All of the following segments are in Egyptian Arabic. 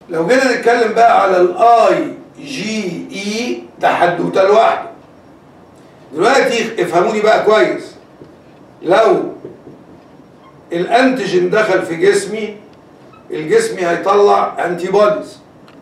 لو جينا نتكلم بقى على الاي جي اي ده حدوته لوحده دلوقتي افهموني بقى كويس لو الانتيجين دخل في جسمي الجسم هيطلع انتي بوديز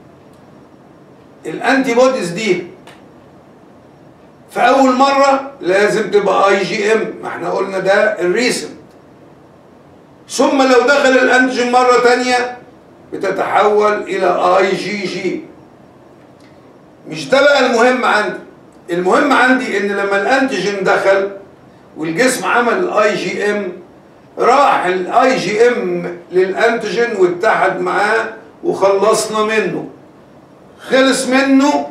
الانتي بوديز دي في اول مره لازم تبقى اي جي ام ما احنا قلنا ده الريسنت ثم لو دخل الانتيجين مره تانية بتتحول الى اي جي جي مش ده بقى المهم عندي المهم عندي ان لما الانتيجين دخل والجسم عمل الاي جي ام راح الاي جي ام للانتيجين واتحد معاه وخلصنا منه خلص منه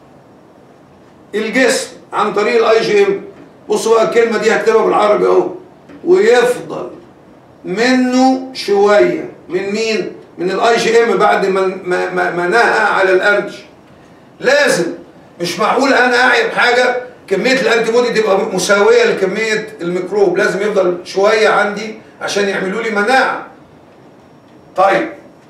الجسم عن طريق الاي جي ام بصوا بقى الكلمه دي هكتبها بالعربي اهو ويفضل منه شويه من مين من الاي جي ام بعد ما ما ما, ما نهى على الانتيجين لازم مش معقول انا اعي بحاجه كميه الانتي بودي تبقى مساويه لكميه الميكروب لازم يفضل شويه عندي عشان يعملوا لي مناعه طيب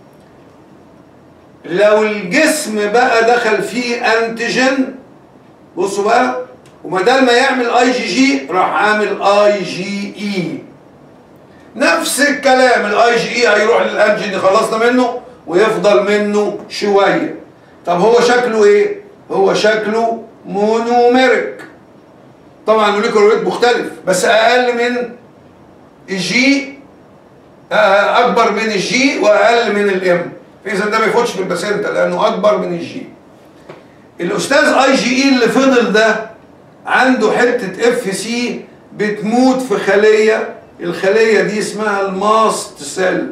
لو الجسم بقى دخل فيه انتيجين بصوا بقى وبدل ما يعمل اي جي جي راح عامل اي جي اي نفس الكلام الاي جي اي هيروح للانتيجين اللي خلصنا منه ويفضل منه شويه طب هو شكله ايه هو شكله مونوميريك طبعا الموليكولر ويت مختلف بس اقل من الجي اكبر من الجي واقل من الام اذا ده ما يفوتش في الباسنتا لانه اكبر من الجي الاستاذ اي جي اي اللي فضل ده عنده حته اف سي بتموت في خليه الخليه دي اسمها الماست سيل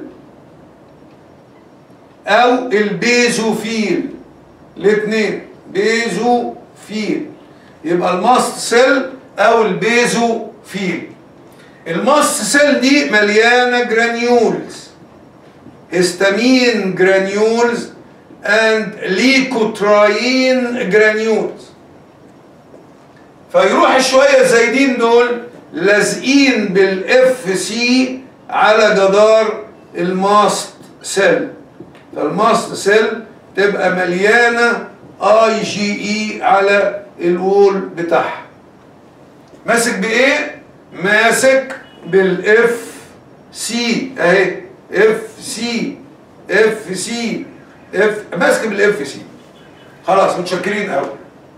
او البيزوفيل الاثنين بيزوفيل يبقى الماست سيل او البيزوفيل الماست سيل دي مليانه جرانيولز هيستامين جرانيولز اند ليكوتراين جرانيولز فيروح شويه الزايدين دول لازقين بالاف سي على جدار الماست سيل فالماست سيل تبقى مليانه اي جي اي على الوول بتاعها ماسك بايه ماسك بالاف سي اهي اف سي اف سي اف ماسك بالاف سي خلاص متشكرين قوي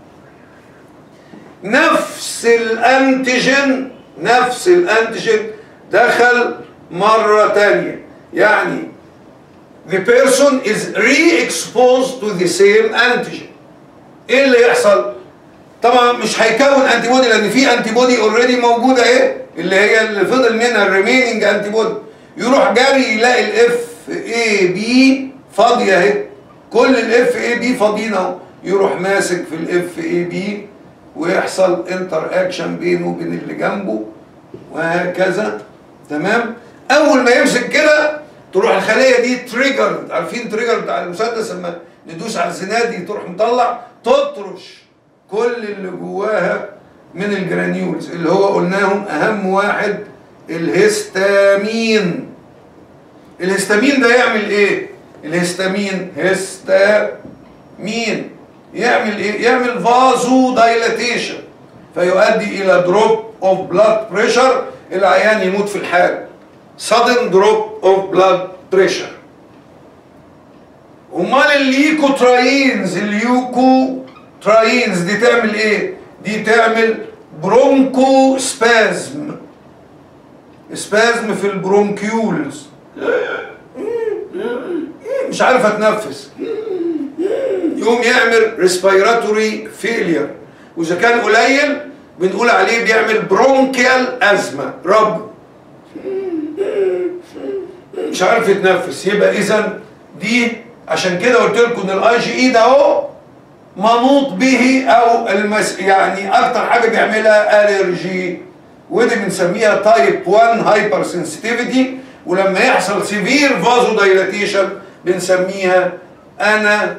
نفس الانتيجين نفس الانتيجين دخل مرة تانية يعني the person is re-exposed to the same antigen ايه اللي يحصل طبعا مش هيكون انتي بودي لان في انتي بودي اوريدي موجوده اهي اللي هي اللي فضل منها الريميننج انتي بودي يروح جاري يلاقي الاف اي بي فاضيه اهي كل الاف اي بي فاضيين اهو يروح ماسك في الاف اي بي ويحصل انتر اكشن بينه وبين اللي جنبه وهكذا تمام اول ما يمسك كده تروح الخليه دي تريجر عارفين تريجر بتاع المسدس لما ندوس على الزناد دي تروح مطلع تطرش كل اللي جواها من الجرانيولز اللي هو قلناهم اهم واحد الهستامين الهستامين ده يعمل ايه الهستامين هستامين يعمل ايه يعمل فازو دايلاتيشن فيؤدي الى دروب اوف بلاد بريشر العيان يموت في الحال sudden drop of blood pressure امال الليكوتراينز الليوكوتراينز دي تعمل ايه دي تعمل برونكو سبازم سبازم في البرونكيولز مش عارف اتنفس يقوم يعمل ريسبيراتوري فيلير واذا كان قليل بنقول عليه بيعمل برونكيال ازمه رب مش عارف يتنفس يبقى اذا دي عشان كده قلت لكم ان الاي جي اي ده اهو منوط به او المس يعني اكتر حاجه بيعملها الرجي ودي بنسميها تايب 1 هايبر سنسيتيفيتي ولما يحصل سيفير فازو دايلاتيشن بنسميها انا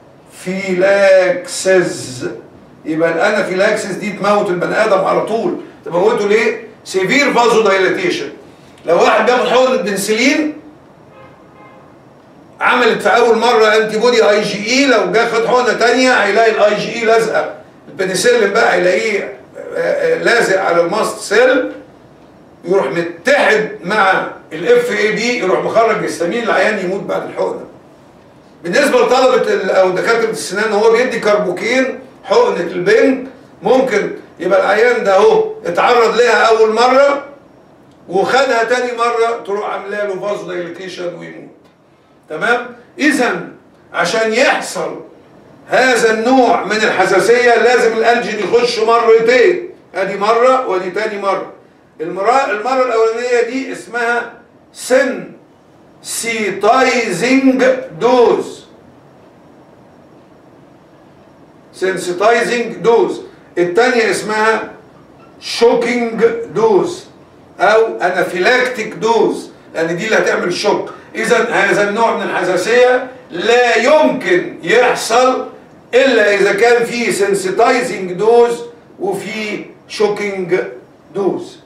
فيلاكسز يبقى الانافيلاكسس دي تموت البني ادم على طول تموته ليه؟ سيفير فازو دايلاتيشن لو واحد بياخد حقنه بنسلين عملت في اول مره انتي بودي اي جي اي لو جه خد حقنه تانية هيلاقي الاي جي اي لازقه البنسلين بقى هيلاقيه آه، آه، لازق على الماست سيل يروح متحد مع الاف اي بي يروح مخرج هيستامين العيان يموت بعد الحقنه بالنسبه لطلبه ال- او دكاتره السنان هو بيدي كربوكين حقنه البنج ممكن يبقى العيان ده اهو اتعرض لها اول مره وخدها تاني مره تروح عامله له فازو دايليتيشن ويموت تمام اذا عشان يحصل هذا النوع من الحساسيه لازم الانجين يخش مرتين ادي مره ودي تاني مره المره المره الاولانيه دي اسمها سن سيتايزنج دوز سنسيتايزنج دوز الثانيه اسمها شوكينج دوز او انافيلاكتيك دوز لان دي اللي هتعمل شوك اذا هذا النوع من الحساسيه لا يمكن يحصل الا اذا كان في سنسيتايزنج دوز وفي شوكينج دوز